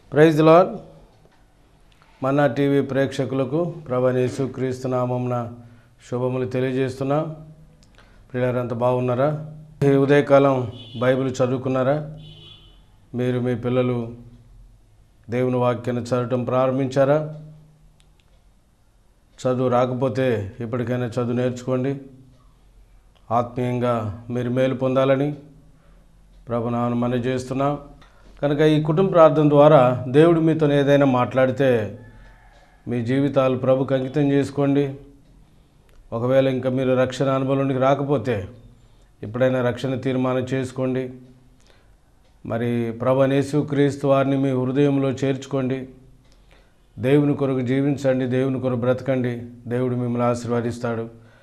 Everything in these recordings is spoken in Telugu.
ప్రైజ్ లాడ్ మన్నా టీవీ ప్రేక్షకులకు ప్రభనేసు క్రీస్తు నామంన శుభములు తెలియజేస్తున్నా ప్రియులారంతా బాగున్నారా ఈ ఉదయకాలం బైబిల్ చదువుకున్నారా మీరు మీ పిల్లలు దేవుని వాక్యాన్ని చదవటం ప్రారంభించారా చదువు రాకపోతే ఇప్పటికైనా చదువు నేర్చుకోండి ఆత్మీయంగా మీరు మేలు పొందాలని ప్రభు నాను మన చేస్తున్నా కనుక ఈ కుటుంబ ప్రార్థన ద్వారా దేవుడు మీతో ఏదైనా మాట్లాడితే మీ జీవితాలు ప్రభుకు అంకితం చేసుకోండి ఒకవేళ ఇంకా మీరు రక్షణ అనుభవంలోనికి రాకపోతే ఎప్పుడైనా రక్షణ తీర్మానం చేసుకోండి మరి ప్రభు అనేసు క్రీస్తు వారిని మీ హృదయంలో చేర్చుకోండి దేవుని కొరకు జీవించండి దేవుని కొరకు బ్రతకండి దేవుడు మిమ్మల్ని ఆశీర్వదిస్తాడు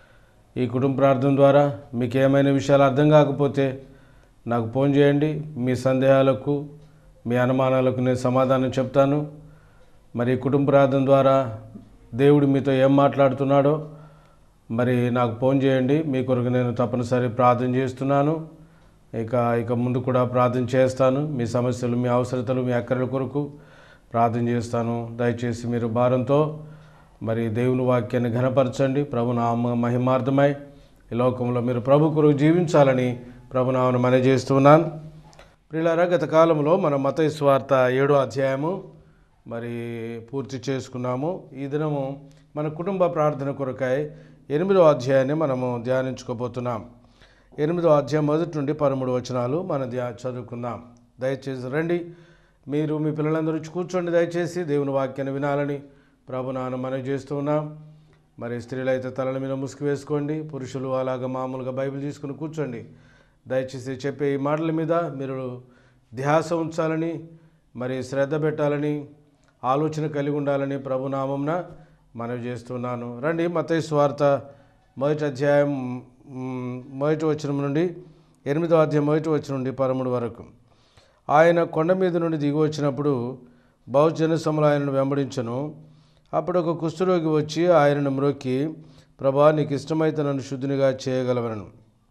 ఈ కుటుంబ ప్రార్థన ద్వారా మీకు ఏమైనా విషయాలు అర్థం కాకపోతే నాకు ఫోన్ చేయండి మీ సందేహాలకు మీ అనుమానాలకు నేను సమాధానం చెప్తాను మరి ఈ కుటుంబ ప్రార్థన ద్వారా దేవుడు మీతో ఏం మాట్లాడుతున్నాడో మరి నాకు ఫోన్ చేయండి మీ కొరకు నేను తప్పనిసరి ప్రార్థన చేస్తున్నాను ఇక ఇక ముందు కూడా ప్రార్థన చేస్తాను మీ సమస్యలు మీ అవసరతలు మీ అక్కర్ల కొరకు ప్రార్థన చేస్తాను దయచేసి మీరు భారంతో మరి దేవుని వాక్యాన్ని ఘనపరచండి ప్రభు నామ మహిమార్థమై ఈ లోకంలో మీరు ప్రభు కొరకు జీవించాలని ప్రభునామను మన చేస్తున్నాను ప్రియులారా గత కాలంలో మన మత స్వార్థ ఏడో అధ్యాయము మరి పూర్తి చేసుకున్నాము ఈ దినము మన కుటుంబ ప్రార్థన కొరకై ఎనిమిదో అధ్యాయాన్ని మనము ధ్యానించుకోబోతున్నాం ఎనిమిదో అధ్యాయం మొదటి నుండి పదమూడు వచనాలు మనం ధ్యా చదువుకుందాం దయచేసి రండి మీరు మీ పిల్లలందరూ వచ్చి కూర్చోండి దయచేసి దేవుని వాక్యాన్ని వినాలని ప్రభు నాన్న మనవి చేస్తూ ఉన్నాం మరి స్త్రీలు అయితే తలల మీద ముసుగు వేసుకోండి పురుషులు అలాగ మామూలుగా బైబిల్ తీసుకుని కూర్చోండి దయచేసి చెప్పే ఈ మాటల మీద మీరు ధ్యాస ఉంచాలని మరి శ్రద్ధ పెట్టాలని ఆలోచన కలిగి ఉండాలని ప్రభునామంన మనవి చేస్తున్నాను రండి మతయ్య స్వార్థ మొదటి అధ్యాయం మ్, మొదటి వచనం నుండి ఎనిమిదో అధ్యాయం మొదటి వచనం నుండి పదమూడు వరకు ఆయన కొండ మీద నుండి దిగి వచ్చినప్పుడు బహుజన సములు ఆయనను వెంబడించను అప్పుడు ఒక కుష్ఠరోగి వచ్చి ఆయనను మ్రొక్కి ప్రభా నీకు ఇష్టమైతే నన్ను శుద్ధినిగా చేయగలవనను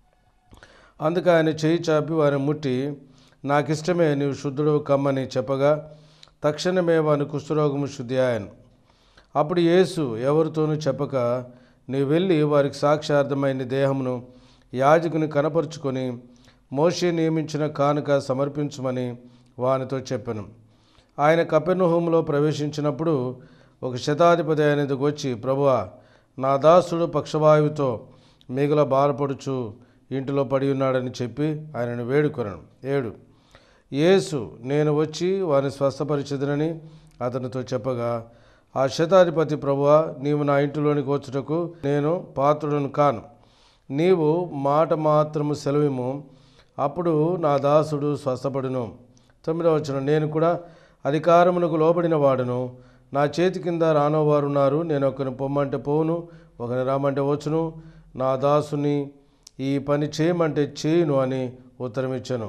అందుకు ఆయన చేయి చాపి వారిని ముట్టి నాకిష్టమే నీవు శుద్ధుడు కమ్మని చెప్పగా తక్షణమే వాని కుష్ఠరోగము శుద్ధి ఆయన అప్పుడు యేసు ఎవరితోనూ చెప్పక నీవు వెళ్ళి వారికి సాక్షార్థమైన దేహమును యాజకుని కనపరుచుకొని మోషే నియమించిన కానుక సమర్పించమని వానితో చెప్పాను ఆయన కపెర్నహూములో ప్రవేశించినప్పుడు ఒక శతాధిపతి ఆయనకు వచ్చి ప్రభువా నా దాసుడు పక్షవాయువుతో మిగుల బాధపడుచు ఇంటిలో పడి ఉన్నాడని చెప్పి ఆయనను వేడుకొనను ఏడు యేసు నేను వచ్చి వారిని స్వస్థపరిచదునని అతనితో చెప్పగా ఆ శతాధిపతి ప్రభువా నీవు నా ఇంటిలోనికి వచ్చుటకు నేను పాత్రుడను కాను నీవు మాట మాత్రము సెలవిము అప్పుడు నా దాసుడు స్వస్థపడును తొమ్మిదవ వచ్చిన నేను కూడా అధికారమునకు లోబడిన వాడును నా చేతి కింద రానోవారు ఉన్నారు నేను ఒకరిని పొమ్మంటే పోను ఒకరిని రామంటే వచ్చును నా దాసుని ఈ పని చేయమంటే చేయును అని ఉత్తరం ఇచ్చాను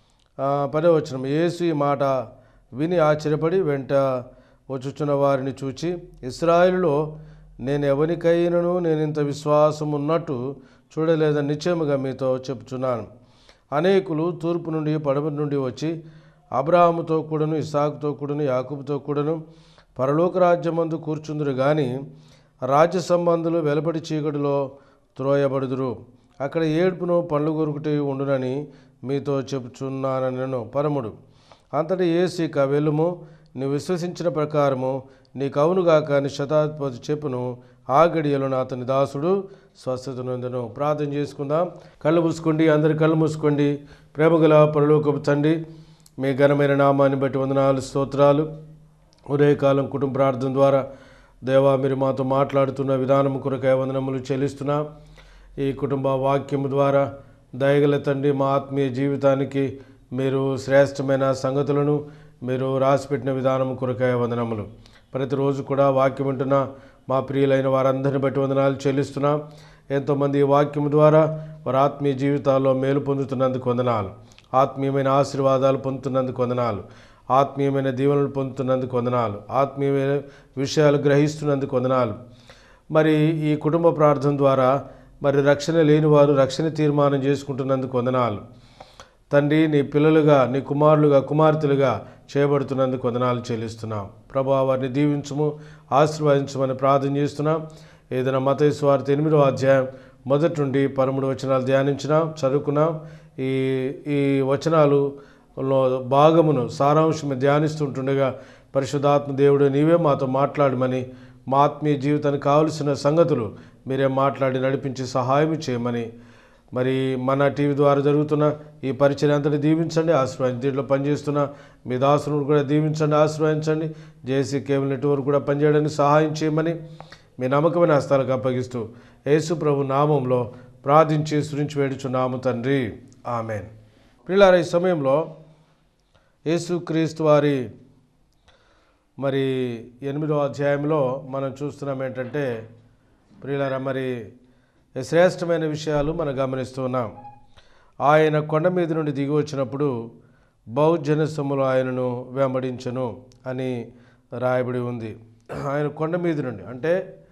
పదే వచ్చిన యేసు ఈ మాట విని ఆశ్చర్యపడి వెంట వచ్చుచున్న వారిని చూచి ఇస్రాయిలులో నేను ఎవరికైనను నేను ఇంత విశ్వాసం ఉన్నట్టు చూడలేదని నిశ్చయముగా మీతో చెప్పుచున్నాను అనేకులు తూర్పు నుండి పడమటి నుండి వచ్చి అబ్రాహాముతో కూడాను ఇసాకుతో కూడాను యాకూబుతో కూడాను పరలోక రాజ్యమందు కూర్చుందురు కానీ రాజ్య సంబంధులు వెలుపటి చీకటిలో త్రోయబడుదురు అక్కడ ఏడుపును పండ్లు కొరుకుటి ఉండునని మీతో చెప్పుచున్నానని నేను పరముడు అంతటి ఏసు ఇక వెళ్ళుము నీ విశ్వసించిన ప్రకారము నీకు అవునుగాక అని శతాధిపతి చెప్పును ఆ గడియలను అతని దాసుడు స్వస్థత నొందను ప్రార్థన చేసుకుందాం కళ్ళు మూసుకోండి అందరి కళ్ళు మూసుకోండి ప్రేమగల పరలోకపు తండ్రి మీ ఘనమైన నామాన్ని బట్టి వందనాలు స్తోత్రాలు ఉదయకాలం కుటుంబ ప్రార్థన ద్వారా దేవా మీరు మాతో మాట్లాడుతున్న విధానం కొరకై వందనములు చెల్లిస్తున్నా ఈ కుటుంబ వాక్యము ద్వారా దయగల తండ్రి మా ఆత్మీయ జీవితానికి మీరు శ్రేష్టమైన సంగతులను మీరు రాసిపెట్టిన విధానం కొరకై వందనములు ప్రతిరోజు కూడా వాక్యం వింటున్న మా ప్రియులైన వారందరిని బట్టి వందనాలు చెల్లిస్తున్నా ఎంతోమంది ఈ వాక్యం ద్వారా వారి ఆత్మీయ జీవితాల్లో మేలు పొందుతున్నందుకు వందనాలు ఆత్మీయమైన ఆశీర్వాదాలు పొందుతున్నందుకు వందనాలు ఆత్మీయమైన దీవెనలు పొందుతున్నందుకు వందనాలు ఆత్మీయమైన విషయాలు గ్రహిస్తున్నందుకు వందనాలు మరి ఈ కుటుంబ ప్రార్థన ద్వారా మరి రక్షణ లేని వారు రక్షణ తీర్మానం చేసుకుంటున్నందుకు వందనాలు తండ్రి నీ పిల్లలుగా నీ కుమారులుగా కుమార్తెలుగా చేయబడుతున్నందుకు వందనాలు చెల్లిస్తున్నాం ప్రభా వారిని దీవించము ఆశీర్వదించమని ప్రార్థన చేస్తున్నాం ఏదైనా మత వార్త ఎనిమిదో అధ్యాయం మొదటి నుండి పదమూడు వచనాలు ధ్యానించినాం చదువుకున్నాం ఈ ఈ వచనాలులో భాగమును సారాంశం ధ్యానిస్తుంటుండగా పరిశుద్ధాత్మ దేవుడు నీవే మాతో మాట్లాడమని మా ఆత్మీయ జీవితానికి కావలసిన సంగతులు మీరే మాట్లాడి నడిపించి సహాయం చేయమని మరి మన టీవీ ద్వారా జరుగుతున్న ఈ పరిచయం అంతటి దీవించండి ఆశ్రయించి దీంట్లో పనిచేస్తున్న మీ దాసులను కూడా దీవించండి ఆశ్రయించండి జేసీ కేబుల్ నెట్వర్క్ కూడా పనిచేయడానికి సహాయం చేయమని మీ నమ్మకమైన హస్తాలకు అప్పగిస్తూ యేసు ప్రభు నామంలో ప్రార్థించి సృంచి వేడుచున్నాము తండ్రి ఆమెన్ ప్రియులారా ఈ సమయంలో యేసుక్రీస్తు వారి మరి ఎనిమిదో అధ్యాయంలో మనం చూస్తున్నాం ఏంటంటే ప్రియులారా మరి శ్రేష్టమైన విషయాలు మనం గమనిస్తున్నాం ఆయన కొండ మీద నుండి దిగి వచ్చినప్పుడు బహుజనసములు ఆయనను వెంబడించను అని రాయబడి ఉంది ఆయన కొండ మీద నుండి అంటే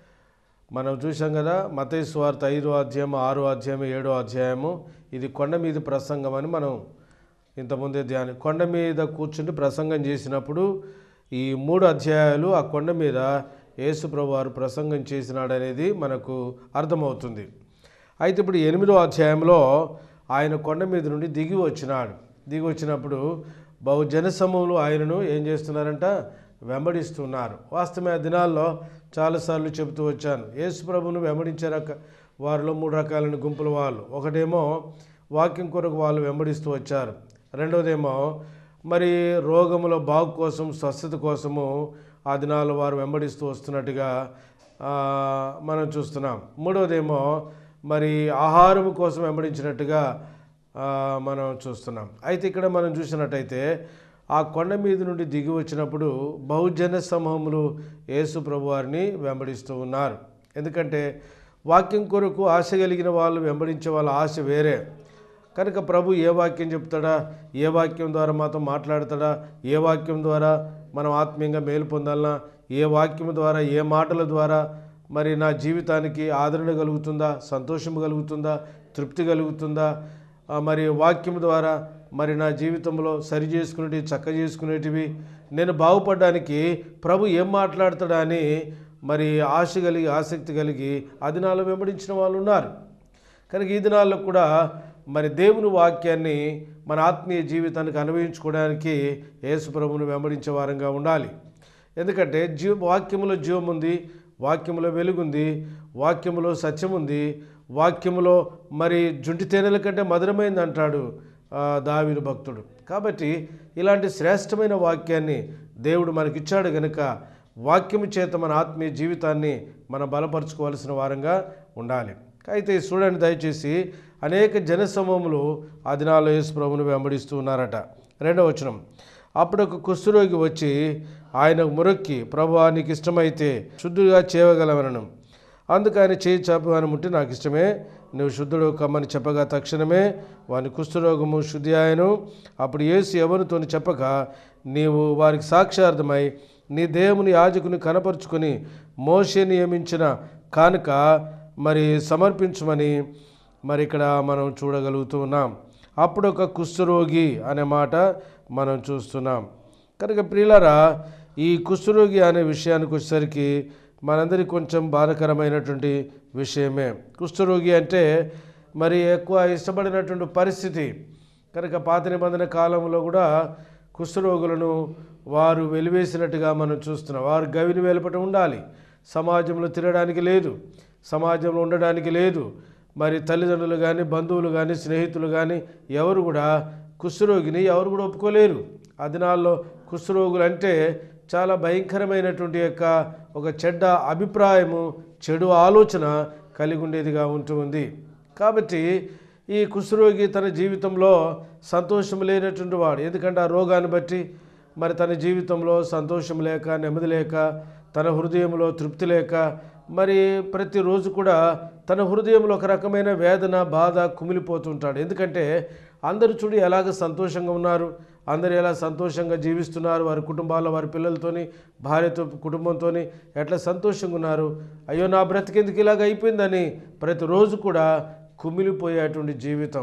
మనం చూసాం కదా మతయ్య స్వార్థ ఐదో అధ్యాయం ఆరో అధ్యాయం ఏడో అధ్యాయము ఇది కొండ మీద ప్రసంగం అని మనం ఇంతకుముందే ధ్యానం కొండ మీద కూర్చుండి ప్రసంగం చేసినప్పుడు ఈ మూడు అధ్యాయాలు ఆ కొండ మీద యేసుప్రభు వారు ప్రసంగం చేసినాడు అనేది మనకు అర్థమవుతుంది అయితే ఇప్పుడు ఎనిమిదో అధ్యాయంలో ఆయన కొండ మీద నుండి దిగి వచ్చినాడు దిగి వచ్చినప్పుడు బహు జనసమూహలు ఆయనను ఏం చేస్తున్నారంట వెంబడిస్తున్నారు వాస్తవమే ఆ దినాల్లో చాలాసార్లు చెబుతూ వచ్చాను యేసు ప్రభును వెంబడించే రక వారిలో మూడు రకాలైన గుంపుల వాళ్ళు ఒకటేమో వాక్యం కొరకు వాళ్ళు వెంబడిస్తూ వచ్చారు రెండవదేమో మరి రోగముల బాగు కోసం స్వస్థత కోసము ఆ దినాల్లో వారు వెంబడిస్తూ వస్తున్నట్టుగా ఆ, మనం చూస్తున్నాం మూడవదేమో మరి ఆహారం కోసం వెంబడించినట్టుగా ఆ, మనం చూస్తున్నాం అయితే ఇక్కడ మనం చూసినట్టయితే ఆ కొండ మీద నుండి దిగి వచ్చినప్పుడు బహుజన సమూహములు యేసు ప్రభు వారిని వెంబడిస్తూ ఉన్నారు ఎందుకంటే వాక్యం కొరకు ఆశ కలిగిన వాళ్ళు వెంబడించే వాళ్ళ ఆశ వేరే కనుక ప్రభు ఏ వాక్యం చెప్తాడా ఏ వాక్యం ద్వారా మాతో మాట్లాడతాడా ఏ వాక్యం ద్వారా మనం ఆత్మీయంగా మేలు పొందాలన్నా ఏ వాక్యం ద్వారా ఏ మాటల ద్వారా మరి నా జీవితానికి ఆదరణ కలుగుతుందా సంతోషం కలుగుతుందా తృప్తి కలుగుతుందా ఆ, మరి వాక్యం ద్వారా మరి నా జీవితంలో సరి చేసుకునేటివి చక్క చేసుకునేటివి నేను బాగుపడడానికి ప్రభు ఏం మాట్లాడతాడా అని మరి ఆశ కలిగి ఆసక్తి కలిగి ఆ దినాల్లో వెంబడించిన వాళ్ళు ఉన్నారు కనుక ఈ దినాల్లో కూడా మరి దేవుని వాక్యాన్ని మన ఆత్మీయ జీవితానికి అనుభవించుకోవడానికి యేసు ప్రభువును వెంబడించే వారంగా ఉండాలి ఎందుకంటే జీవ వాక్యములో జీవం ఉంది వాక్యములో వెలుగుంది వాక్యములో సత్యం ఉంది వాక్యములో మరి జుంటి తేనెల కంటే మధురమైంది అంటాడు ఆ, దావీదు భక్తుడు కాబట్టి ఇలాంటి శ్రేష్టమైన వాక్యాన్ని దేవుడు మనకిచ్చాడు గనుక వాక్యము చేత మన ఆత్మీయ జీవితాన్ని మనం బలపరచుకోవాల్సిన వారంగా ఉండాలి అయితే చూడండి దయచేసి అనేక జనసమూహములు ఆ దినాల్లో యేసు ప్రభువును వెంబడిస్తూ ఉన్నారట రెండవ వచనం అప్పుడు ఒక కుష్ఠరోగి వచ్చి ఆయనకు మురొక్కి ప్రభు నీకు ఇష్టమైతే శుద్ధుగా చేయగలవనను అందుకు ఆయన చేయి చాపి వాని ముట్టి నాకు ఇష్టమే నువ్వు శుద్ధుడు కమ్మని చెప్పగా తక్షణమే వాని కుష్ఠరోగము శుద్ధి ఆయను అప్పుడు యేసు ఎవరితోని చెప్పక నీవు వారికి సాక్షార్థమై నీ దేవుని యాజకుని కనపరుచుకొని మోషే నియమించిన కానుక మరి సమర్పించమని మరి ఇక్కడ మనం చూడగలుగుతూ ఉన్నాం అప్పుడు ఒక కుష్ఠరోగి అనే మాట మనం చూస్తున్నాం కనుక ప్రియులారా ఈ కుష్ఠరోగి అనే విషయానికి వచ్చేసరికి మనందరికీ కొంచెం బాధకరమైనటువంటి విషయమే కుష్ఠరోగి అంటే మరి ఎక్కువ ఇష్టపడినటువంటి పరిస్థితి కనుక పాత నిబంధన కాలంలో కూడా కుష్ఠరోగులను వారు వెలివేసినట్టుగా మనం చూస్తున్నాం వారు గవిని వెలుపట ఉండాలి సమాజంలో తిరగడానికి లేదు సమాజంలో ఉండడానికి లేదు మరి తల్లిదండ్రులు కానీ బంధువులు కానీ స్నేహితులు కానీ ఎవరు కూడా కుష్ఠరోగిని ఎవరు కూడా ఒప్పుకోలేరు ఆ దినాల్లో కుష్ఠరోగులు అంటే చాలా భయంకరమైనటువంటి యొక్క ఒక చెడ్డ అభిప్రాయము చెడు ఆలోచన కలిగి ఉండేదిగా ఉంటుంది కాబట్టి ఈ కుష్ఠరోగి తన జీవితంలో సంతోషం లేనటువంటి వాడు ఎందుకంటే ఆ రోగాన్ని బట్టి మరి తన జీవితంలో సంతోషం లేక నెమ్మది లేక తన హృదయంలో తృప్తి లేక మరి ప్రతిరోజు కూడా తన హృదయంలో ఒక రకమైన వేదన బాధ కుమిలిపోతుంటాడు ఎందుకంటే అందరూ చూడు ఎలాగ సంతోషంగా ఉన్నారు అందరూ ఎలా సంతోషంగా జీవిస్తున్నారు వారి కుటుంబాల్లో వారి పిల్లలతోని భార్యతో కుటుంబంతోని ఎట్లా సంతోషంగా ఉన్నారు అయ్యో నా బ్రతికెందుకు ఇలాగ అయిపోయిందని ప్రతిరోజు కూడా కుమిలిపోయేటువంటి జీవితం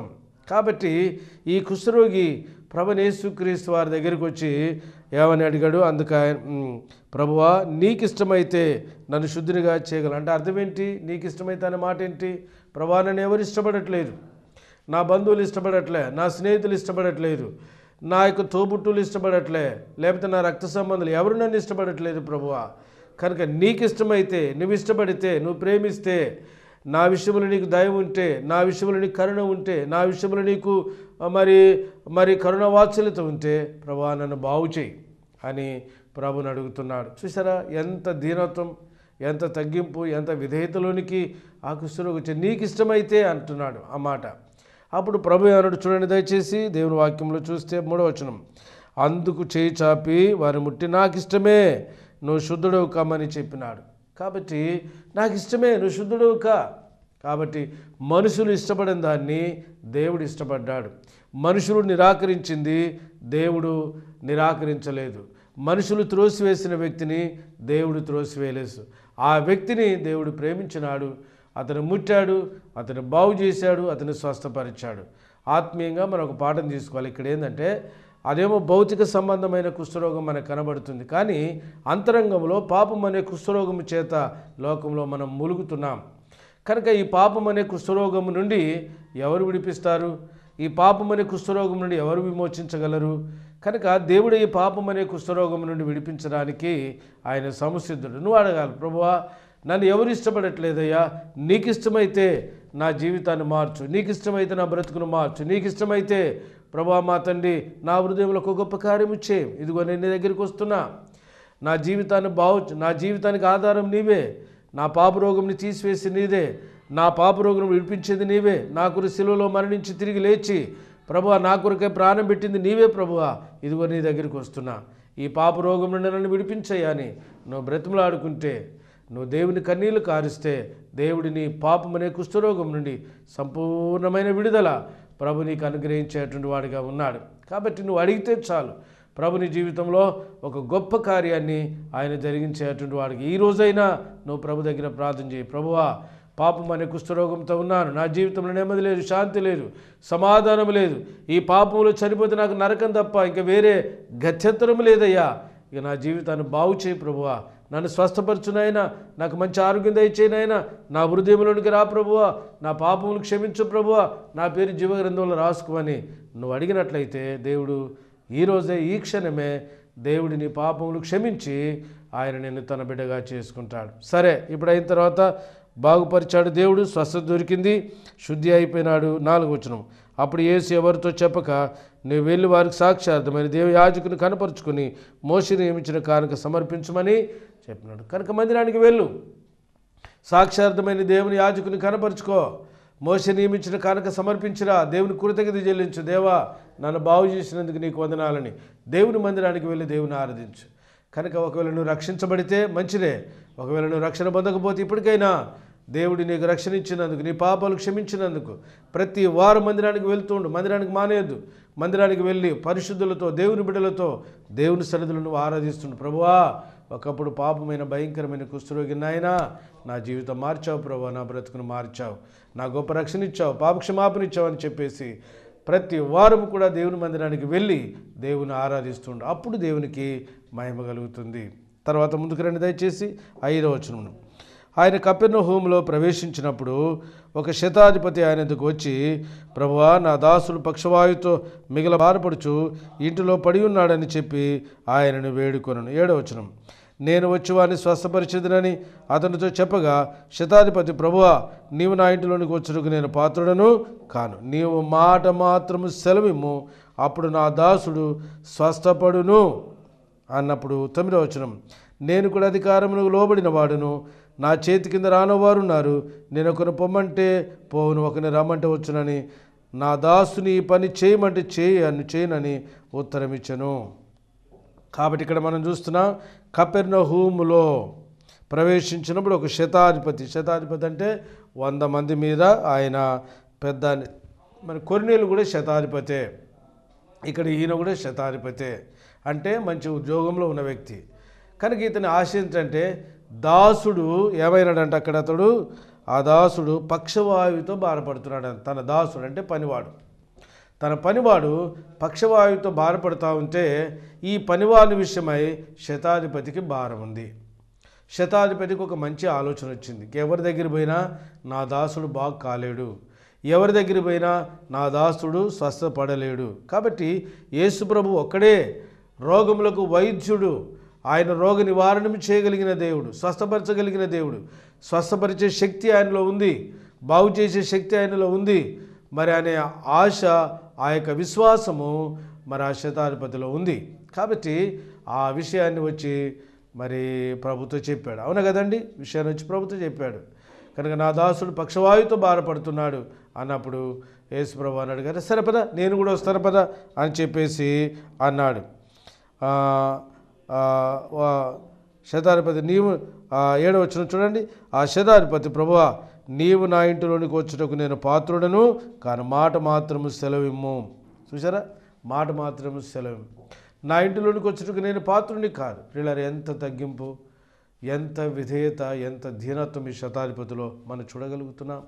కాబట్టి ఈ కుష్ఠరోగి ప్రభనేసుక్రీస్తు వారి దగ్గరికి వచ్చి ఏమని అడిగాడు అందుకు ఆయన "ఉమ్, ప్రభువా నీకు ఇష్టమైతే నన్ను శుద్ధినిగా చేయగలను అంటే అర్థం ఏంటి నీకు ఇష్టమైతే అనే మాట ఏంటి ప్రభా నన్ను ఎవరు ఇష్టపడట్లేదు నా బంధువులు ఇష్టపడట్లే నా స్నేహితులు ఇష్టపడట్లేదు నా యొక్క తోబుట్టులు ఇష్టపడట్లే లేకపోతే నా రక్త సంబంధాలు ఎవరు నన్ను ఇష్టపడట్లేదు ప్రభువా కనుక నీకు ఇష్టమైతే నువ్వు ఇష్టపడితే నువ్వు ప్రేమిస్తే నా విషయంలో నీకు దయ ఉంటే నా విషయంలో నీకు కరుణ ఉంటే నా విషయంలో నీకు ఆ, మరి మరి కరుణ వాత్సల్యత ఉంటే ప్రభా నన్ను బాగు చేయి అని ప్రభుని అడుగుతున్నాడు చూసారా ఎంత దీనత్వం ఎంత తగ్గింపు ఎంత విధేయతలోనికి ఆ కుష్ఠరోగి వచ్చి నీకు ఇష్టమైతే అంటున్నాడు ఆ మాట అప్పుడు ప్రభు అన్నాడు చూడండి దయచేసి దేవుని వాక్యంలో చూస్తే మూడవ వచనం అందుకు చేయి చాపి వారి ముట్టి నాకు ఇష్టమే నువ్వు శుద్ధుడవు కమ్మని చెప్పినాడు కాబట్టి నాకు ఇష్టమే నువ్వు శుద్ధుడవు కా కాబట్టి మనుషులు ఇష్టపడిన దాన్ని దేవుడు ఇష్టపడ్డాడు మనుషులు నిరాకరించింది దేవుడు నిరాకరించలేదు మనుషులు త్రోసివేసిన వ్యక్తిని దేవుడు త్రోసివేయలేదు ఆ వ్యక్తిని దేవుడు ప్రేమించినాడు అతను ముట్టాడు అతను బాగు చేశాడు అతను స్వస్థపరిచాడు ఆత్మీయంగా మనం ఒక పాఠం తీసుకోవాలి ఇక్కడ ఏంటంటే అదేమో భౌతిక సంబంధమైన కుష్ఠరోగం మనకు కనబడుతుంది కానీ అంతరంగంలో పాపం అనే కుష్ఠరోగం చేత లోకంలో మనం ములుగుతున్నాం కనుక ఈ పాపం అనే కుష్ఠరోగం నుండి ఎవరు విడిపిస్తారు ఈ పాపం అనే కుష్ఠరోగం నుండి ఎవరు విమోచించగలరు కనుక దేవుడు ఈ పాపం అనే కుష్ఠరోగం నుండి విడిపించడానికి ఆయన సంసిద్ధుడు నువ్వు అడగాలి ప్రభువా నన్ను ఎవరు ఇష్టపడట్లేదయ్యా నీకు ఇష్టమైతే నా జీవితాన్ని మార్చు నీకు ఇష్టమైతే నా బ్రతుకును మార్చు నీకు ఇష్టమైతే ప్రభా మా తండ్రి నా హృదయంలో ఒక గొప్ప కార్యము చేయం ఇదిగో నేను నీ దగ్గరికి వస్తున్నా నా జీవితాన్ని బాగు నా జీవితానికి ఆధారం నీవే నా పాప రోగంని తీసివేసి నీదే నా పాప రోగం విడిపించేది నీవే నా కొరకు సిలువలో మరణించి తిరిగి లేచి ప్రభువా నా కొరకే ప్రాణం పెట్టింది నీవే ప్రభువా ఇదిగో నీ దగ్గరికి వస్తున్నా ఈ పాప రోగం నుండి నన్ను విడిపించయ్యా అని నువ్వు బ్రతిమలాడుకుంటే నువ్వు దేవుని కన్నీళ్లు కారిస్తే దేవుడిని పాపం అనే కుష్ఠరోగం నుండి సంపూర్ణమైన విడుదల ప్రభు నీకు అనుగ్రహించేటువంటి వాడిగా ఉన్నాడు కాబట్టి నువ్వు అడిగితే చాలు ప్రభు నీ జీవితంలో ఒక గొప్ప కార్యాన్ని ఆయన జరిగించేటువంటి వాడికి ఈ రోజైనా నువ్వు ప్రభు దగ్గర ప్రార్థన చేయి ప్రభువా పాపం అనే కుష్ఠరోగంతో ఉన్నాను నా జీవితంలో నెమ్మది లేదు శాంతి లేదు సమాధానం లేదు ఈ పాపంలో చనిపోతే నాకు నరకం తప్ప ఇంకా వేరే గత్యంతరం లేదయ్యా ఇక నా జీవితాన్ని బాగు చేయి ప్రభువా నన్ను స్వస్థపరచునైనా నాకు మంచి ఆరోగ్యం దయచేయనైనా నా హృదయంలోనికి రా ప్రభువా నా పాపములు క్షమించు ప్రభువా నా పేరు జీవగ్రంథంలో రాసుకోమని నువ్వు అడిగినట్లయితే దేవుడు ఈ రోజే ఈ క్షణమే దేవుడి నీ పాపములు క్షమించి ఆయన నిన్ను తన బిడ్డగా చేసుకుంటాడు సరే ఇప్పుడు అయిన తర్వాత బాగుపరిచాడు దేవుడు స్వస్థత దొరికింది శుద్ధి అయిపోయినాడు నాలుగు వచనం అప్పుడు యేసు ఎవరితో చెప్పక నువ్వు వెళ్ళి వారికి సాక్షార్థమైన దేవ యాజకుని కనపరుచుకుని మోసి నియమించిన కానుక సమర్పించమని చెప్పినాడు కనుక మందిరానికి వెళ్ళు సాక్షార్థమైన దేవుని యాజకుని కనపరుచుకో మోస నియమించిన కానుక సమర్పించిరా దేవుని కృతజ్ఞత చెల్లించు దేవా నన్ను బాగు చేసినందుకు నీకు వందనాలని దేవుని మందిరానికి వెళ్ళి దేవుని ఆరాధించు కనుక ఒకవేళ నువ్వు రక్షించబడితే మంచిదే ఒకవేళ నువ్వు రక్షణ పొందకపోతే ఇప్పటికైనా దేవుడు నీకు రక్షణ ఇచ్చినందుకు నీ పాపాలు క్షమించినందుకు ప్రతి వారం మందిరానికి వెళ్తుండు మందిరానికి మానేయద్దు మందిరానికి వెళ్ళి పరిశుద్ధులతో దేవుని బిడ్డలతో దేవుని సన్నిధులను నువ్వు ఆరాధిస్తుండు ప్రభువా ఒకప్పుడు పాపమైన భయంకరమైన కుష్ఠరోగి నాయనా నా జీవితం మార్చావు ప్రభు నా బ్రతుకును మార్చావు నా గొప్ప రక్షణ ఇచ్చావు పాప క్షమాపణ ఇచ్చావు అని చెప్పేసి ప్రతి వారం కూడా దేవుని మందిరానికి వెళ్ళి దేవుని ఆరాధిస్తుండు అప్పుడు దేవునికి మహిమ కలుగుతుంది తర్వాత ముందుకు రండి దయచేసి ఐదవ వచనమును ఆయన కపెర్ణ హోంలో ప్రవేశించినప్పుడు ఒక శతాధిపతి ఆయన ఎదుకు వచ్చి ప్రభువా నా దాసుడు పక్షవాయుతో మిగల బాధపడుచు ఇంటిలో పడి ఉన్నాడని చెప్పి ఆయనను వేడుకొనను ఏడవచనం నేను వచ్చి వారిని స్వస్థపరిచేదనని అతనితో చెప్పగా శతాధిపతి ప్రభువా నీవు నా ఇంటిలోనికి వచ్చుటకు నేను పాత్రుడను కాను నీవు మాట మాత్రము సెలవిమ్ము అప్పుడు నా దాసుడు స్వస్థపడును అన్నప్పుడు తొమ్మిదవ వచనం నేను కూడా అధికారమునకు లోబడిన వాడును నా చేతి కింద రానవారు ఉన్నారు నేను ఒకరిని పొమ్మంటే పోవును ఒకరిని రమ్మంటే వచ్చునని నా దాసుని ఈ పని చేయమంటే చేయి అని చేయనని ఉత్తరం ఇచ్చను కాబట్టి ఇక్కడ మనం చూస్తున్నాం కపెర్న హూములో ప్రవేశించినప్పుడు ఒక శతాధిపతి శతాధిపతి అంటే వంద మంది మీద ఆయన పెద్ద మన కొరినీలు కూడా శతాధిపతే ఇక్కడ ఈయన కూడా శతాధిపతే అంటే మంచి ఉద్యోగంలో ఉన్న వ్యక్తి కనుక ఇతని ఆశ ఏంటంటే దాసుడు ఏమైనాడంటే అక్కడ అతడు ఆ దాసుడు పక్షవాయువుతో బాధపడుతున్నాడు తన దాసుడు అంటే పనివాడు తన పనివాడు పక్షవాయువుతో బాధపడుతూ ఉంటే ఈ పనివాని విషయమై శతాధిపతికి భారం ఉంది శతాధిపతికి ఒక మంచి ఆలోచన వచ్చింది ఎవరి దగ్గర పోయినా నా దాసుడు బాగు కాలేడు ఎవరి దగ్గర పోయినా నా దాసుడు స్వస్థపడలేడు కాబట్టి యేసుప్రభు ఒక్కడే రోగములకు వైద్యుడు ఆయన రోగ నివారణం చేయగలిగిన దేవుడు స్వస్థపరచగలిగిన దేవుడు స్వస్థపరిచే శక్తి ఆయనలో ఉంది బాగు చేసే శక్తి ఆయనలో ఉంది మరి అనే ఆశ ఆ యొక్క విశ్వాసము మరి ఆ శతాధిపతిలో ఉంది కాబట్టి ఆ విషయాన్ని వచ్చి మరి ప్రభుతో చెప్పాడు అవునా కదండి విషయాన్ని వచ్చి ప్రభుతో చెప్పాడు కనుక నా దాసుడు పక్షవాయువుతో బాధపడుతున్నాడు అన్నప్పుడు యేసు ప్రభు అన్నాడు కదా సరే పద నేను కూడా వస్తాను పద అని చెప్పేసి అన్నాడు ఆ, ఆ, వా- శతాధిపతి నీవు ఆ, ఏడవ వచ్చిన చూడండి ఆ శతాధిపతి ప్రభువా నీవు నా ఇంటిలోనికి వచ్చుటకు నేను పాత్రుడను కానీ మాట మాత్రము సెలవిమ్ము చూసారా మాట మాత్రము సెలవు నా ఇంటిలోనికి వచ్చుటకు నేను పాత్రుడిని కాదు పిల్లలు ఎంత తగ్గింపు ఎంత విధేయత ఎంత దీనత్వం ఈ శతాధిపతిలో మనం చూడగలుగుతున్నాం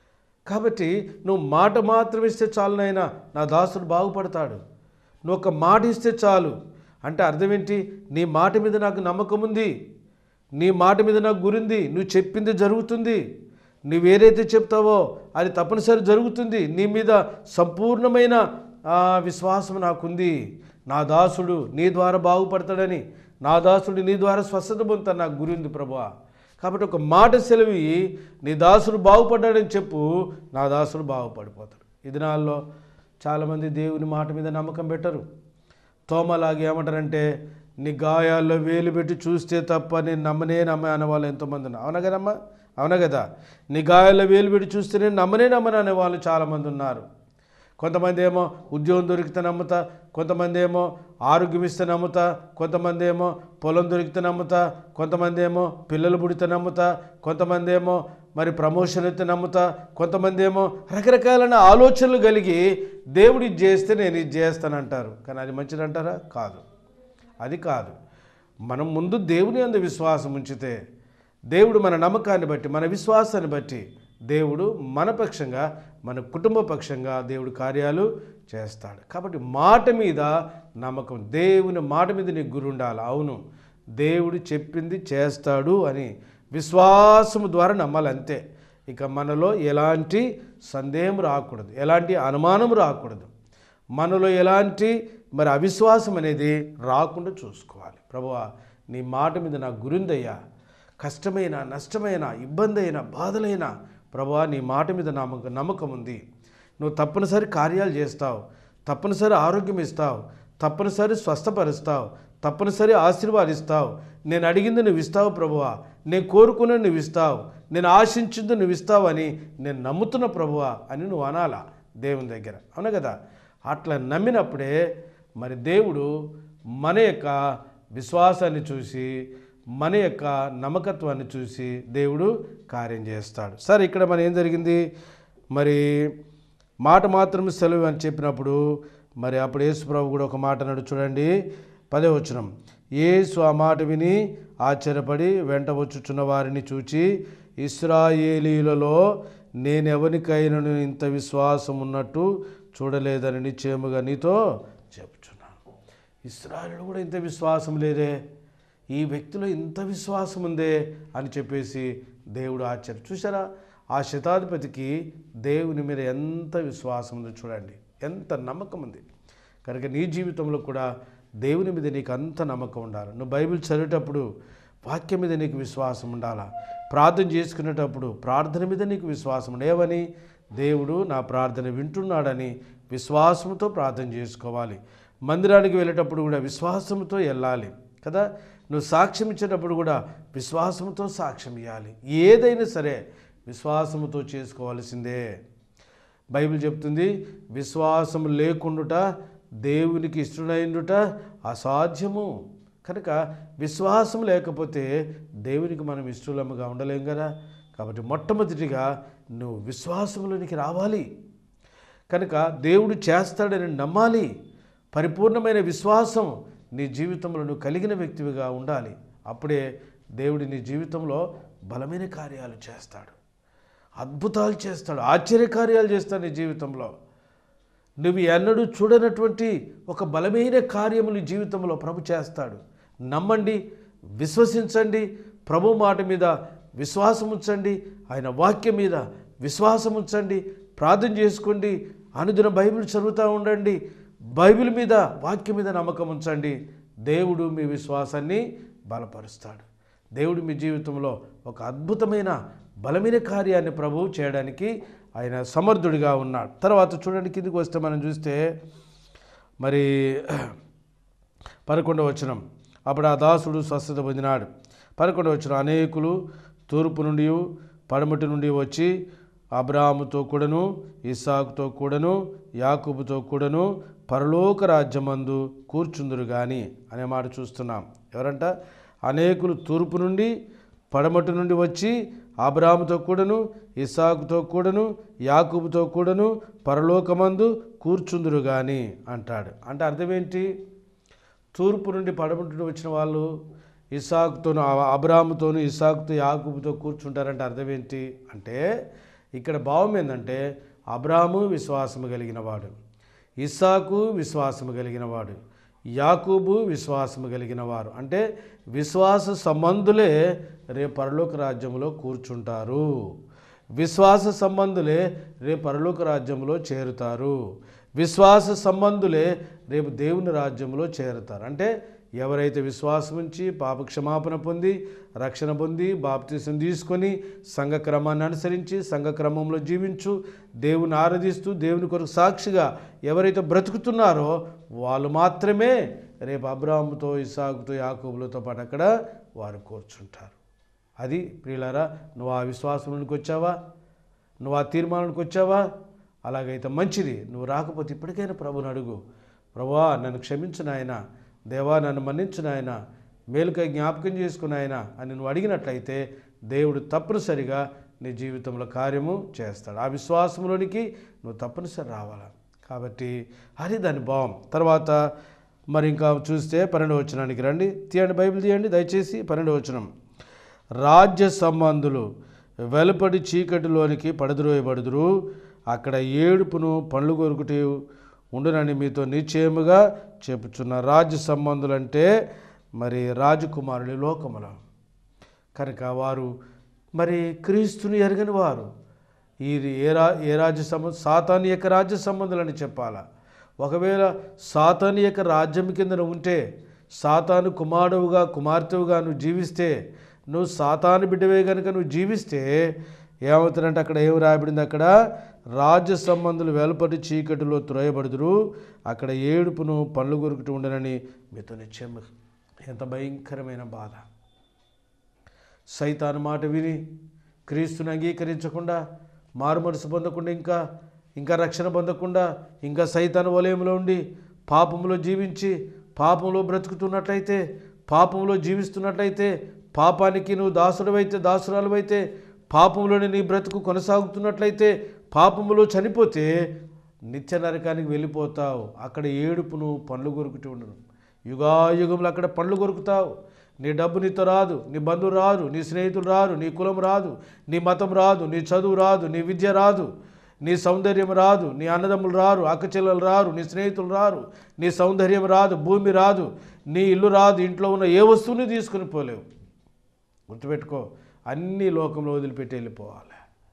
కాబట్టి నువ్వు మాట మాత్రం ఇస్తే చాలు నాయనా నా దాసుడు బాగుపడతాడు నువ్వు ఒక మాట ఇస్తే చాలు అంటే అర్థం ఏంటి నీ మాట మీద నాకు నమ్మకం ఉంది నీ మాట మీద నాకు గురింది నువ్వు చెప్పింది జరుగుతుంది నువ్వేదైతే చెప్తావో అది తప్పనిసరి జరుగుతుంది నీ మీద సంపూర్ణమైన ఆ, విశ్వాసం నాకుంది నా దాసుడు నీ ద్వారా బాగుపడతాడని నా దాసుడు నీ ద్వారా స్వస్థత పొందుతాడు నాకు గురి ఉంది ప్రభా కాబట్టి ఒక మాట సెలవి నీ దాసుడు బాగుపడ్డాడని చెప్పు నా దాసుడు బాగుపడిపోతాడు ఈ దినాల్లో చాలామంది దేవుని మాట మీద నమ్మకం పెట్టరు తోమలాగా ఏమంటారంటే నీ గాయాల్లో వేలు పెట్టి చూస్తే తప్ప నేను నమ్మనే నమ్మ అనేవాళ్ళు ఎంతోమంది ఉన్నారు అవునా కదమ్మా అవునా కదా నీ గాయాల్లో వేలు పెట్టి చూస్తే నేను నమ్మనే నమ్మను అనేవాళ్ళు చాలామంది ఉన్నారు కొంతమంది ఏమో ఉద్యోగం దొరికితే నమ్ముతా కొంతమంది ఏమో ఆరోగ్యం ఇస్తే నమ్ముతా కొంతమంది ఏమో పొలం దొరికితే నమ్ముతా కొంతమంది ఏమో పిల్లలు పుడితే నమ్ముతా కొంతమంది ఏమో మరి ప్రమోషన్ అయితే నమ్ముతా కొంతమంది ఏమో రకరకాలైన ఆలోచనలు కలిగి దేవుడు ఇది చేస్తే నేను ఇది చేస్తానంటారు కానీ అది మంచిదంటారా కాదు అది కాదు మనం ముందు దేవుని అందు విశ్వాసం ఉంచితే దేవుడు మన నమ్మకాన్ని బట్టి మన విశ్వాసాన్ని బట్టి దేవుడు మన పక్షంగా మన కుటుంబ పక్షంగా దేవుడు కార్యాలు చేస్తాడు కాబట్టి మాట మీద నమ్మకం దేవుని మాట మీద నీకు గురి ఉండాలి అవును దేవుడు చెప్పింది చేస్తాడు అని విశ్వాసము ద్వారా నమ్మాలి అంతే ఇక మనలో ఎలాంటి సందేహం రాకూడదు ఎలాంటి అనుమానం రాకూడదు మనలో ఎలాంటి మరి అవిశ్వాసం అనేది రాకుండా చూసుకోవాలి ప్రభువా నీ మాట మీద నాకు గురిందయ్యా కష్టమైన నష్టమైన ఇబ్బంది అయిన బాధలైన ప్రభువా నీ మాట మీద నమ్మకం నమ్మకం ఉంది నువ్వు తప్పనిసరి కార్యాలు చేస్తావు తప్పనిసరి ఆరోగ్యం ఇస్తావు తప్పనిసరి స్వస్థపరుస్తావు తప్పనిసరి ఆశీర్వాదిస్తావు నేను అడిగింది నువ్వు ఇస్తావు ప్రభువా నేను కోరుకున్నది నువ్వు ఇస్తావు నేను ఆశించింది నువ్వు ఇస్తావు అని నేను నమ్ముతున్న ప్రభువా అని నువ్వు అనాలా దేవుని దగ్గర అవును కదా అట్లా నమ్మినప్పుడే మరి దేవుడు మన యొక్క విశ్వాసాన్ని చూసి మన యొక్క నమ్మకత్వాన్ని చూసి దేవుడు కార్యం చేస్తాడు సరే ఇక్కడ మన ఏం జరిగింది మరి మాట మాత్రం సెలవు అని చెప్పినప్పుడు మరి అప్పుడు యేసుప్రభు కూడా ఒక మాట అన్నాడు చూడండి పదే వచనం యేసు ఆ మాట విని ఆశ్చర్యపడి వెంట వచ్చుచున్న వారిని చూచి ఇస్రాయేలీలలో నేనెవరికైనా ఇంత విశ్వాసం ఉన్నట్టు చూడలేదని నిశ్చయముగా నీతో చెప్పుచున్నాను ఇస్రాయలు కూడా ఇంత విశ్వాసం లేదే ఈ వ్యక్తిలో ఇంత విశ్వాసం ఉందే అని చెప్పేసి దేవుడు ఆశ్చర్య చూసారా ఆ శతాధిపతికి దేవుని మీద ఎంత విశ్వాసం ఉందో చూడండి ఎంత నమ్మకం ఉంది కనుక నీ జీవితంలో కూడా దేవుని మీద నీకు అంత నమ్మకం ఉండాలి నువ్వు బైబిల్ చదివేటప్పుడు వాక్యం మీద నీకు విశ్వాసం ఉండాలా ప్రార్థన చేసుకునేటప్పుడు ప్రార్థన మీద నీకు విశ్వాసం ఉండాలి. ఏమని దేవుడు నా ప్రార్థన వింటున్నాడని విశ్వాసంతో ప్రార్థన చేసుకోవాలి మందిరానికి వెళ్ళేటప్పుడు కూడా విశ్వాసంతో వెళ్ళాలి కదా నువ్వు సాక్ష్యం ఇచ్చేటప్పుడు కూడా విశ్వాసంతో సాక్ష్యం ఇవ్వాలి ఏదైనా సరే విశ్వాసంతో చేసుకోవాల్సిందే బైబిల్ చెప్తుంది విశ్వాసం లేకుండుట దేవునికి ఇష్టడైండుట అసాధ్యము కనుక విశ్వాసం లేకపోతే దేవునికి మనం ఇష్టలముగా ఉండలేం కదా కాబట్టి మొట్టమొదటిగా నువ్వు విశ్వాసంలోనికి రావాలి కనుక దేవుడు చేస్తాడని నమ్మాలి పరిపూర్ణమైన విశ్వాసం నీ జీవితంలో నువ్వు కలిగిన వ్యక్తివిగా ఉండాలి అప్పుడే దేవుడు నీ జీవితంలో బలమైన కార్యాలు చేస్తాడు అద్భుతాలు చేస్తాడు ఆశ్చర్య కార్యాలు చేస్తాడు నీ జీవితంలో నువ్వు ఎన్నడూ చూడనటువంటి ఒక బలమైన కార్యములు జీవితంలో ప్రభు చేస్తాడు నమ్మండి విశ్వసించండి ప్రభు మాట మీద విశ్వాసం ఉంచండి ఆయన వాక్యం మీద విశ్వాసం ఉంచండి ప్రార్థన చేసుకోండి అనుదిన బైబిల్ చదువుతూ ఉండండి బైబిల్ మీద వాక్యం మీద నమ్మకం ఉంచండి దేవుడు మీ విశ్వాసాన్ని బలపరుస్తాడు దేవుడు మీ జీవితంలో ఒక అద్భుతమైన బలమైన కార్యాన్ని ప్రభువు చేయడానికి ఆయన సమర్థుడిగా ఉన్నాడు తర్వాత చూడండి కిందికి వస్తే మనం చూస్తే మరి పదకొండవ వచనం అప్పుడు ఆ దాసుడు స్వస్థత పొందినాడు పదకొండవ వచనం అనేకులు తూర్పు నుండి పడమటి నుండి వచ్చి అబ్రాహాముతో కూడాను ఇస్సాకుతో కూడాను యాకూబుతో కూడాను పరలోక రాజ్యమందు కూర్చుందురు గాని అనే మాట చూస్తున్నాం ఎవరంట అనేకులు తూర్పు నుండి పడమటి నుండి వచ్చి అబ్రాహాముతో కూడాను ఇస్సాకుతో కూడాను యాకూబుతో కూడాను పరలోకమందు కూర్చుందురు గాని అంటాడు అంటే అర్థం ఏంటి తూర్పు నుండి పడమటి నుండి వచ్చిన వాళ్ళు ఇసాకుతోను అబ్రాహాముతోను ఇసాకుతో యాకూబుతో కూర్చుంటారంటే అర్థం ఏంటి అంటే ఇక్కడ భావం ఏంటంటే అబ్రాహాము విశ్వాసము కలిగిన వాడు ఇస్సాకు విశ్వాసము కలిగిన వాడు యాకూబు విశ్వాసము కలిగిన వారు అంటే విశ్వాస సంబంధులే రేపు పరలోక రాజ్యంలో కూర్చుంటారు విశ్వాస సంబంధులే రేపు పరలోక రాజ్యంలో చేరుతారు విశ్వాస సంబంధులే రేపు దేవుని రాజ్యంలో చేరుతారు అంటే ఎవరైతే విశ్వాసం ఉంచి పాప క్షమాపణ పొంది రక్షణ పొంది బాప్తీసం తీసుకొని సంఘ క్రమాన్ని అనుసరించి సంఘ క్రమంలో జీవించు దేవుని ఆరాధిస్తూ దేవుని కొరకు సాక్షిగా ఎవరైతే బ్రతుకుతున్నారో వాళ్ళు మాత్రమే రేపు అబ్రాహంతో ఇసాకుతో యాకూబులతో పాటు అక్కడ వారు కూర్చుంటారు అది ప్రియులారా నువ్వు ఆ విశ్వాసంలోనికి వచ్చావా నువ్వు ఆ తీర్మానానికి వచ్చావా అలాగైతే మంచిది నువ్వు రాకపోతే ఇప్పటికైనా ప్రభుని అడుగు ప్రభువా నన్ను క్షమించు నాయన దేవా నన్ను మన్నించు నాయన మేలుకై జ్ఞాపకం చేసుకుని ఆయన అని నువ్వు అడిగినట్లయితే దేవుడు తప్పనిసరిగా నీ జీవితంలో కార్యము చేస్తాడు ఆ విశ్వాసంలోనికి నువ్వు తప్పనిసరి రావాలి కాబట్టి అది దాని భావం తర్వాత మరి ఇంకా చూస్తే పన్నెండు వచనానికి రండి తీయండి బైబిల్ తీయండి దయచేసి పన్నెండు వచనం రాజ్య సంబంధులు వెలుపడి చీకటిలోనికి పడద్రోయబడుదురు అక్కడ ఏడుపును పండ్లు కొరుకుటి ఉండునని మీతో నిశ్చయముగా చెప్పుచున్న రాజ్య సంబంధులంటే మరి రాజకుమారుని లోకముల కనుక వారు మరి క్రీస్తుని ఎరగని వారు ఈ ఏ రా ఏ రాజ్య సంబంధ సాతాని యొక్క రాజ్య సంబంధులని చెప్పాలా ఒకవేళ సాతాని యొక్క రాజ్యం కింద నువ్వు ఉంటే సాతాను కుమారుడుగా కుమార్తెవుగా నువ్వు జీవిస్తే నువ్వు సాతాను బిడ్డవే కనుక నువ్వు జీవిస్తే ఏమవుతుందంటే అక్కడ ఏం రాయబడింది అక్కడ రాజ్య సంబంధులు వెలుపటి చీకటిలో త్రోయబడుదురు అక్కడ ఏడుపును పళ్ళు కొరుకుతూ ఉండనని మీతో నిశ్చయం ఎంత భయంకరమైన బాధ సైతాను మాట విని క్రీస్తుని అంగీకరించకుండా మారుమనసు పొందకుండా ఇంకా ఇంకా రక్షణ పొందకుండా ఇంకా సైతాను వలయంలో ఉండి పాపంలో జీవించి పాపంలో బ్రతుకుతున్నట్లయితే పాపంలో జీవిస్తున్నట్లయితే పాపానికి నువ్వు దాసుడవైతే దాసురాలువైతే పాపంలోనే నీ బ్రతుకు కొనసాగుతున్నట్లయితే పాపములో చనిపోతే నిత్య నరకానికి వెళ్ళిపోతావు అక్కడ ఏడుపును పండ్లు కొరుకుతూ ఉండను యుగాయుగంలో అక్కడ పండ్లు కొరుకుతావు నీ డబ్బు నీతో రాదు నీ బంధువు రాదు నీ స్నేహితులు రాదు నీ కులం రాదు నీ మతం రాదు నీ చదువు రాదు నీ విద్య రాదు నీ సౌందర్యం రాదు నీ అన్నదమ్ములు రారు అక్కచెల్లెలు రారు నీ స్నేహితులు రారు నీ సౌందర్యం రాదు భూమి రాదు నీ ఇల్లు రాదు ఇంట్లో ఉన్న ఏ వస్తువుని తీసుకుని పోలేవు గుర్తుపెట్టుకో అన్ని లోకంలో వదిలిపెట్టి వెళ్ళిపోవాలి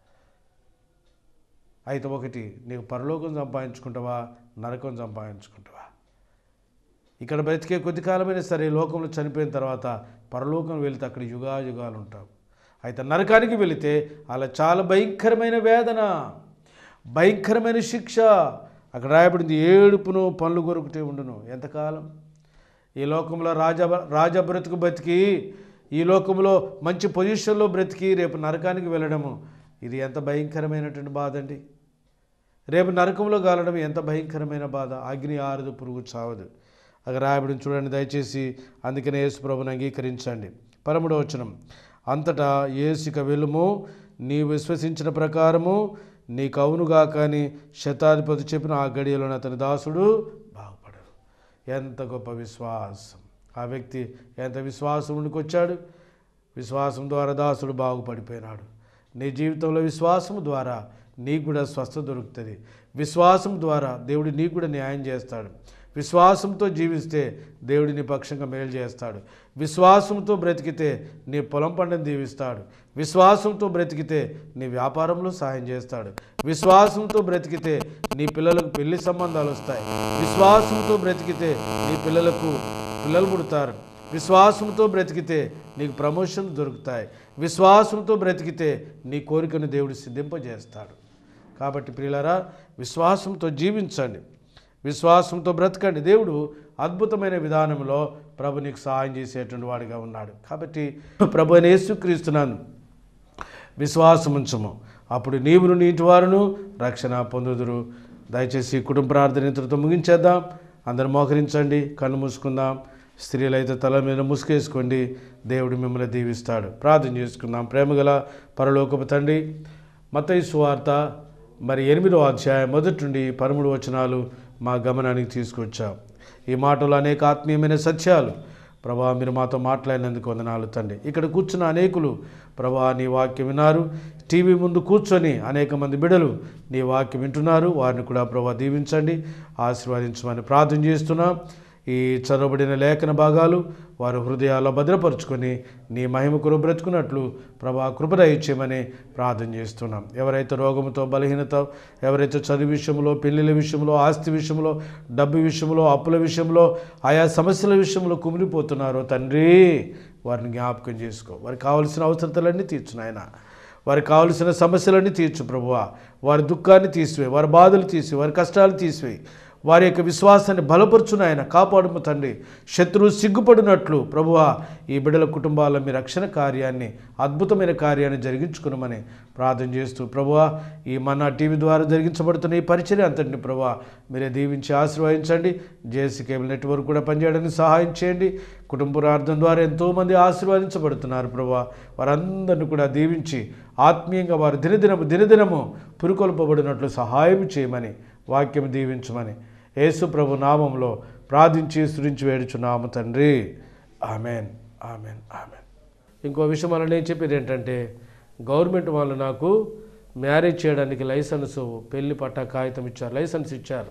అయితే ఒకటి నీకు పరలోకం సంపాదించుకుంటావా నరకం సంపాదించుకుంటావా ఇక్కడ బ్రతికే కొద్ది కాలమైనా సరే ఈ లోకంలో చనిపోయిన తర్వాత పరలోకం వెళితే అక్కడ యుగా యుగాలు ఉంటావు అయితే నరకానికి వెళితే అలా చాలా భయంకరమైన వేదన భయంకరమైన శిక్ష అక్కడ రాయబడింది ఏడుపును పనులు కొరుకుతే ఉండును ఎంతకాలం ఈ లోకంలో రాజ రాజ బ్రతుకు బతికి ఈ లోకంలో మంచి పొజిషన్లో బ్రతికి రేపు నరకానికి వెళ్ళడము ఇది ఎంత భయంకరమైనటువంటి బాధ అండి రేపు నరకంలో గాలడం ఎంత భయంకరమైన బాధ అగ్ని ఆరదు పురుగు చావదు అక్కడ రాయబడిన చూడండి దయచేసి అందుకనే యేసు ప్రభుని అంగీకరించండి పరముడో వచనం అంతటా ఏసిక వెలుము నీ విశ్వసించిన ప్రకారము నీకు అవునుగా కానీ శతాధిపతి చెప్పిన ఆ గడియలోని అతని దాసుడు బాగుపడరు ఎంత గొప్ప విశ్వాసం ఆ వ్యక్తి ఎంత విశ్వాసమునికి వచ్చాడు విశ్వాసం ద్వారా దాసుడు బాగుపడిపోయినాడు నీ జీవితంలో విశ్వాసం ద్వారా నీకు కూడా స్వస్థత దొరుకుతుంది విశ్వాసం ద్వారా దేవుడు నీకు కూడా న్యాయం చేస్తాడు విశ్వాసంతో జీవిస్తే దేవుడు నీ పక్షంగా మేలు చేస్తాడు విశ్వాసంతో బ్రతికితే నీ పొలం పంటను దీవిస్తాడు విశ్వాసంతో బ్రతికితే నీ వ్యాపారంలో సహాయం చేస్తాడు విశ్వాసంతో బ్రతికితే నీ పిల్లలకు పెళ్లి సంబంధాలు వస్తాయి విశ్వాసంతో బ్రతికితే నీ పిల్లలకు పిల్లలు పుడతారు విశ్వాసంతో బ్రతికితే నీకు ప్రమోషన్ దొరుకుతాయి విశ్వాసంతో బ్రతికితే నీ కోరికను దేవుడు సిద్ధింపజేస్తాడు కాబట్టి ప్రియులారా విశ్వాసంతో జీవించండి విశ్వాసంతో బ్రతకండి దేవుడు అద్భుతమైన విధానంలో ప్రభు నీకు సహాయం చేసేటువంటి వాడిగా ఉన్నాడు కాబట్టి ప్రభు అయిన యేసుక్రీస్తునందు విశ్వాసం ఉంచము అప్పుడు నీవును నీ ఇంటి వారును రక్షణ పొందుదురు దయచేసి ఈ కుటుంబ ప్రార్థన ఇంతటితో ముగించేద్దాం అందరు మోకరించండి కళ్ళు మూసుకుందాం స్త్రీలైతే తల మీద ముసుకేసుకోండి దేవుడు మిమ్మల్ని దీవిస్తాడు ప్రార్థన చేసుకుందాం ప్రేమగల పరలోకపు తండ్రి మతయి సువార్త మరి ఎనిమిదో అధ్యాయం మొదటి నుండి పదమూడు వచనాలు మా గమనానికి తీసుకొచ్చాం ఈ మాటలు అనేక ఆత్మీయమైన సత్యాలు ప్రభా మీరు మాతో మాట్లాడినందుకు వందనాలు తండ్రి ఇక్కడ కూర్చున్న అనేకులు ప్రభా నీ వాక్యం విన్నారు టీవీ ముందు కూర్చొని అనేక మంది బిడలు నీ వాక్యం వింటున్నారు వారిని కూడా ప్రభా దీవించండి ఆశీర్వదించమని ప్రార్థన చేస్తున్నాం ఈ చదవబడిన లేఖన భాగాలు వారి హృదయాల్లో భద్రపరుచుకొని నీ మహిమ కొరకు బ్రతుకున్నట్లు ప్రభా కృపద ఇచ్చేయమని ప్రార్థన చేస్తున్నాం ఎవరైతే రోగంతో బలహీనత ఎవరైతే చదువు విషయంలో పెళ్లిళ్ళ విషయంలో ఆస్తి విషయంలో డబ్బు విషయంలో అప్పుల విషయంలో ఆయా సమస్యల విషయంలో కుమిలిపోతున్నారో తండ్రి వారిని జ్ఞాపకం చేసుకో వారికి కావలసిన అవసరతలన్నీ తీర్చు నాయన వారికి కావలసిన సమస్యలన్నీ తీర్చు ప్రభువా వారి దుఃఖాన్ని తీసివేయి వారి బాధలు తీసివేయి వారి కష్టాలు తీసివేయి వారి యొక్క విశ్వాసాన్ని బలపరుచును ఆయన కాపాడుము తండ్రి శత్రువు సిగ్గుపడినట్లు ప్రభువా ఈ బిడ్డల కుటుంబాల్లో మీ రక్షణ కార్యాన్ని అద్భుతమైన కార్యాన్ని జరిగించుకునమని ప్రార్థన చేస్తూ ప్రభువా ఈ మన టీవీ ద్వారా జరిగించబడుతున్న ఈ పరిచర్య అంతటిని ప్రభువా మీరే దీవించి ఆశీర్వదించండి జేసీ కేబుల్ నెట్వర్క్ కూడా పనిచేయడానికి సహాయం చేయండి కుటుంబ ప్రార్థన ద్వారా ఎంతోమంది ఆశీర్వదించబడుతున్నారు ప్రభా వారందరిని కూడా దీవించి ఆత్మీయంగా వారు దినదినము దినదినము పురుకొల్పబడినట్లు సహాయం చేయమని వాక్యం దీవించమని యేసు ప్రభు నామంలో ప్రార్థించి స్తుతించి వేడుచున్నాము తండ్రి ఆమెన్ ఆమెన్ ఆమెన్ ఇంకో విషయం వల్ల నేను చెప్పేది ఏంటంటే గవర్నమెంట్ వాళ్ళు నాకు మ్యారేజ్ చేయడానికి లైసెన్స్ పెళ్లి పట్టా కాగితం ఇచ్చారు లైసెన్స్ ఇచ్చారు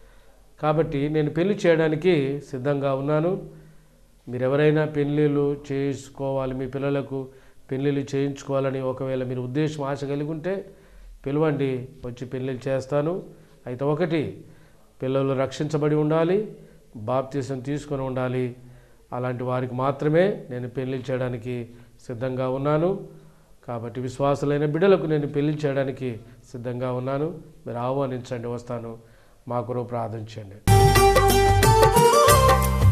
కాబట్టి నేను పెళ్లి చేయడానికి సిద్ధంగా ఉన్నాను మీరు ఎవరైనా పెళ్ళిళ్ళు చేసుకోవాలి మీ పిల్లలకు పెళ్ళిళ్ళు చేయించుకోవాలని ఒకవేళ మీరు ఉద్దేశం ఆశ కలిగి ఉంటే పిలవండి వచ్చి పెళ్ళిళ్ళు చేస్తాను అయితే ఒకటి పిల్లలు రక్షించబడి ఉండాలి బాప్తీసం తీసుకొని ఉండాలి అలాంటి వారికి మాత్రమే నేను పెళ్లి చేయడానికి సిద్ధంగా ఉన్నాను కాబట్టి విశ్వాసులైన బిడ్డలకు నేను పెళ్లి చేయడానికి సిద్ధంగా ఉన్నాను మీరు ఆహ్వానించండి వస్తాను మా కొరకు ప్రార్థించండి